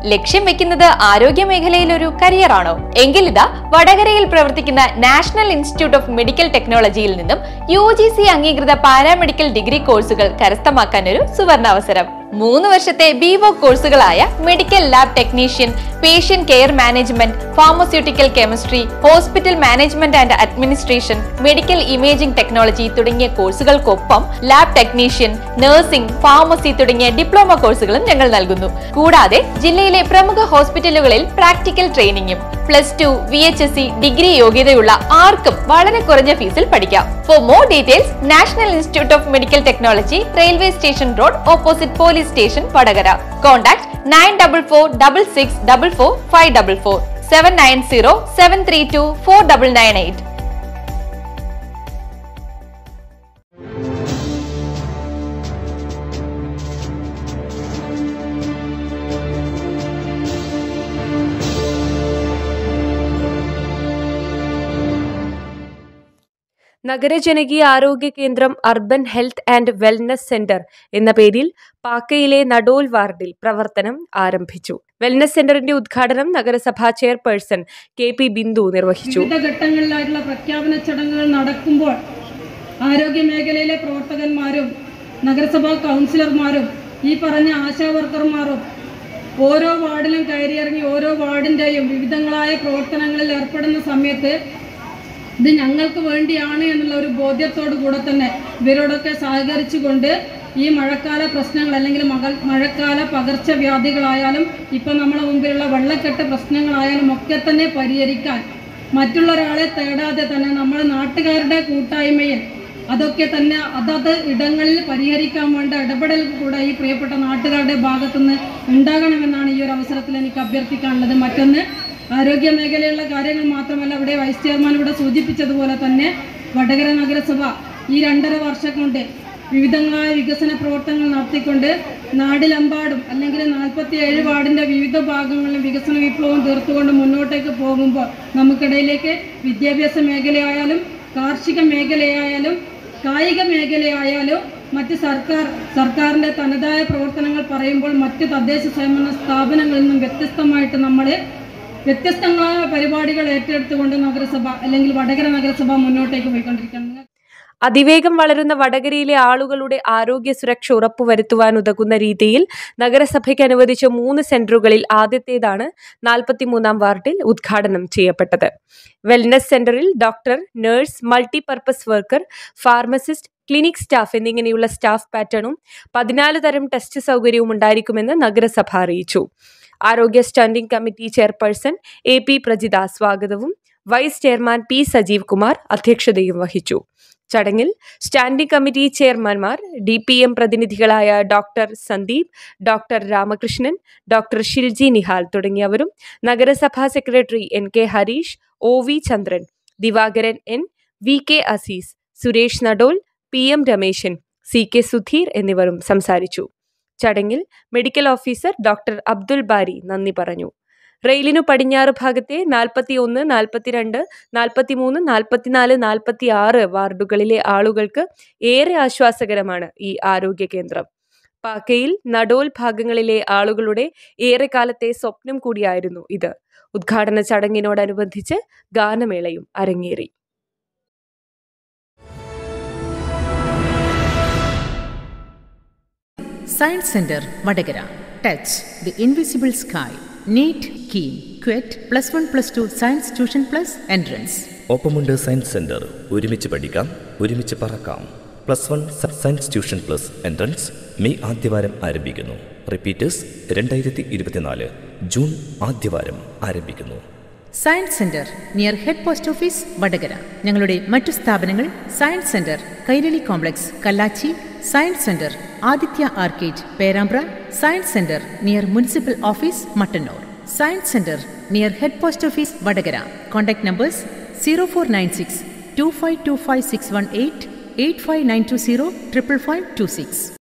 ലക്ഷ്യം വെക്കുന്നത് ആരോഗ്യ മേഖലയിൽ ഒരു കരിയറാണോ എങ്കിലിതാ വടകരയിൽ പ്രവർത്തിക്കുന്ന നാഷണൽ ഇൻസ്റ്റിറ്റ്യൂട്ട് ഓഫ് മെഡിക്കൽ ടെക്നോളജിയിൽ നിന്നും യു ജി സി അംഗീകൃത പാരാമെഡിക്കൽ ഡിഗ്രി കോഴ്സുകൾ കരസ്ഥമാക്കാൻ ഒരു സുവർണാവസരം മൂന്ന് വർഷത്തെ ബിവോ കോഴ്സുകളായ medical lab technician patient care management pharmaceutical chemistry hospital management and administration medical imaging technology തുടങ്ങിയ കോഴ്സുകൾക്കൊപ്പം ലാബ് ടെക്നീഷ്യൻ നഴ്സിംഗ് ഫാർമസി തുടങ്ങിയ ഡിപ്ലോമ കോഴ്സുകളും ഞങ്ങൾ നൽകുന്നു കൂടാതെ ജില്ലയിലെ പ്രമുഖ ഹോസ്പിറ്റലുകളിൽ പ്രാക്ടിക്കൽ ട്രെയിനിങ്ങും plus two V H S C degree യോഗ്യതയുള്ള ആർക്കും വളരെ കുറഞ്ഞ ഫീസിൽ പഠിക്കാം for more details national institute of medical technology railway station road opposite police station Vadakara contact nine double four double six double four five double four seven nine zero seven three two four double nine eight നഗരജനകീയ ആരോഗ്യ കേന്ദ്രം urban health and wellness centre എന്ന പേരിൽ പാക്കയിലെ നടോൽ വാർഡിൽ പ്രവർത്തനം ആരംഭിച്ചു wellness സെന്ററിന്റെ ഉദ്ഘാടനം നഗരസഭാ ചെയർപേഴ്സൺ കെ പി ബിന്ദു നിർവഹിച്ചു വിവിധ ഘട്ടങ്ങളിലായിട്ടുള്ള പ്രഖ്യാപന ചടങ്ങുകൾ നടക്കുമ്പോൾ ആരോഗ്യ മേഖലയിലെ പ്രവർത്തകന്മാരും നഗരസഭാ കൗൺസിലർമാരും ഈ പറഞ്ഞ ആശാ വർക്കർമാരും ഓരോ വാർഡിലും കയറിയിറങ്ങി ഓരോ വാർഡിൻ്റെയും വിവിധങ്ങളായ പ്രവർത്തനങ്ങളിൽ ഏർപ്പെടുന്ന സമയത്ത് ഇത് ഞങ്ങൾക്ക് വേണ്ടിയാണ് എന്നുള്ള ഒരു ബോധ്യത്തോടു കൂടെ തന്നെ ഇവരോടൊക്കെ സഹകരിച്ചുകൊണ്ട് ഈ മഴക്കാല പ്രശ്നങ്ങൾ അല്ലെങ്കിൽ മകൾ മഴക്കാല പകർച്ചവ്യാധികളായാലും ഇപ്പം നമ്മളെ മുമ്പിലുള്ള വെള്ളക്കെട്ട് പ്രശ്നങ്ങളായാലും ഒക്കെ തന്നെ പരിഹരിക്കാൻ മറ്റുള്ള ഒരാളെ തേടാതെ തന്നെ നമ്മുടെ നാട്ടുകാരുടെ കൂട്ടായ്മയിൽ അതൊക്കെ തന്നെ അതത് ഇടങ്ങളിൽ പരിഹരിക്കാൻ വേണ്ട ഇടപെടൽ കൂടെ ഈ പ്രിയപ്പെട്ട നാട്ടുകാരുടെ ഭാഗത്തുനിന്ന് ഉണ്ടാകണമെന്നാണ് ഈ ഒരു അവസരത്തിൽ എനിക്ക് അഭ്യർത്ഥിക്കാനുള്ളത് മറ്റൊന്ന് ആരോഗ്യ മേഖലയിലുള്ള കാര്യങ്ങൾ മാത്രമല്ല ഇവിടെ വൈസ് ചെയർമാൻ ഇവിടെ സൂചിപ്പിച്ചതുപോലെ തന്നെ വടകര നഗരസഭ ഈ രണ്ടര വർഷം കൊണ്ട് വിവിധങ്ങളായ വികസന പ്രവർത്തനങ്ങൾ നടത്തിക്കൊണ്ട് നാടിലെമ്പാടും അല്ലെങ്കിൽ നാൽപ്പത്തി ഏഴ് വാർഡിന്റെ വിവിധ ഭാഗങ്ങളിലും വികസന വിപ്ലവം തീർത്തുകൊണ്ട് മുന്നോട്ടേക്ക് പോകുമ്പോൾ നമുക്കിടയിലേക്ക് വിദ്യാഭ്യാസ മേഖലയായാലും കാർഷിക മേഖലയായാലും കായിക മേഖലയായാലും മറ്റ് സർക്കാർ സർക്കാരിന്റെ തനതായ പ്രവർത്തനങ്ങൾ പറയുമ്പോൾ മറ്റ് തദ്ദേശ സ്വയംഭരണ സ്ഥാപനങ്ങളിൽ നിന്നും വ്യത്യസ്തമായിട്ട് നമ്മൾ വ്യത്യസ്തങ്ങളായ പരിപാടികൾ ഏറ്റെടുത്തുകൊണ്ട് നഗരസഭ അല്ലെങ്കിൽ വടകര നഗരസഭ മുന്നോട്ടേക്ക് പോയിക്കൊണ്ടിരിക്കുകയാണ് അതിവേഗം വളരുന്ന വടകരയിലെ ആളുകളുടെ ആരോഗ്യ സുരക്ഷ ഉറപ്പുവരുത്തുവാൻ ഉതകുന്ന രീതിയിൽ നഗരസഭയ്ക്ക് അനുവദിച്ച മൂന്ന് സെന്ററുകളിൽ ആദ്യത്തേതാണ് നാൽപ്പത്തിമൂന്നാം വാർഡിൽ ഉദ്ഘാടനം ചെയ്യപ്പെട്ടത് വെൽനസ് സെന്ററിൽ doctor nurse multipurpose worker pharmacist clinic staff എന്നിങ്ങനെയുള്ള സ്റ്റാഫ് പാറ്റേണും പതിനാല് തരം ടെസ്റ്റ് സൗകര്യവും ഉണ്ടായിരിക്കുമെന്ന് നഗരസഭ അറിയിച്ചു ആരോഗ്യ standing committee chairperson A P Prajitha സ്വാഗതവും vice chairman P Sajeev Kumar അധ്യക്ഷതയും വഹിച്ചു ചടങ്ങിൽ സ്റ്റാൻഡിംഗ് കമ്മിറ്റി ചെയർമാൻമാർ ഡി പി എം പ്രതിനിധികളായ doctor Sandeep doctor Ramakrishnan doctor Shilji Nihal തുടങ്ങിയവരും നഗരസഭാ secretary N K Harish O V Chandran Divakaran N V K Azeez Suresh Nadol P M Rameshan C K Sudheer എന്നിവരും സംസാരിച്ചു ചടങ്ങിൽ medical officer doctor Abdul Bari നന്ദി പറഞ്ഞു റെയിലിനു പടിഞ്ഞാറ് ഭാഗത്തെ നാൽപ്പത്തി ഒന്ന് നാൽപ്പത്തിരണ്ട് നാൽപ്പത്തിമൂന്ന് നാൽപ്പത്തിനാല് നാൽപ്പത്തി ആറ് വാർഡുകളിലെ ആളുകൾക്ക് ഏറെ ആശ്വാസകരമാണ് ഈ ആരോഗ്യ കേന്ദ്രം പാക്കയിൽ നടോൽ ഭാഗങ്ങളിലെ ആളുകളുടെ ഏറെക്കാലത്തെ സ്വപ്നം കൂടിയായിരുന്നു ഇത് ഉദ്ഘാടന ചടങ്ങിനോടനുബന്ധിച്ച് ഗാനമേളയും അരങ്ങേറി science centre Vadakara touch the invisible sky NEET KEAM CUET plus one plus two science tuition plus entrance ഒപ്പമുണ്ട് സയൻസ് സെന്റർ ഒരുമിച്ച് പഠിക്കാം ഒരുമിച്ച് പറക്കാം plus one science tuition plus entrance May ആദ്യവാരം ആരംഭിക്കുന്നു റിപ്പീറ്റേഴ്സ് രണ്ടായിരത്തി ഇരുപത്തിനാല് ജൂൺ ആദ്യവാരം ആരംഭിക്കുന്നു science centre near head post office Vadakara ഞങ്ങളുടെ മറ്റു സ്ഥാപനങ്ങൾ science centre Kairali complex Kallachi science centre Aditya arcade Perambra science centre near municipal office Mattannur science centre near head post office Vadakara contact numbers zero four nine six two five two five six one eight eight five nine two zero triple five two six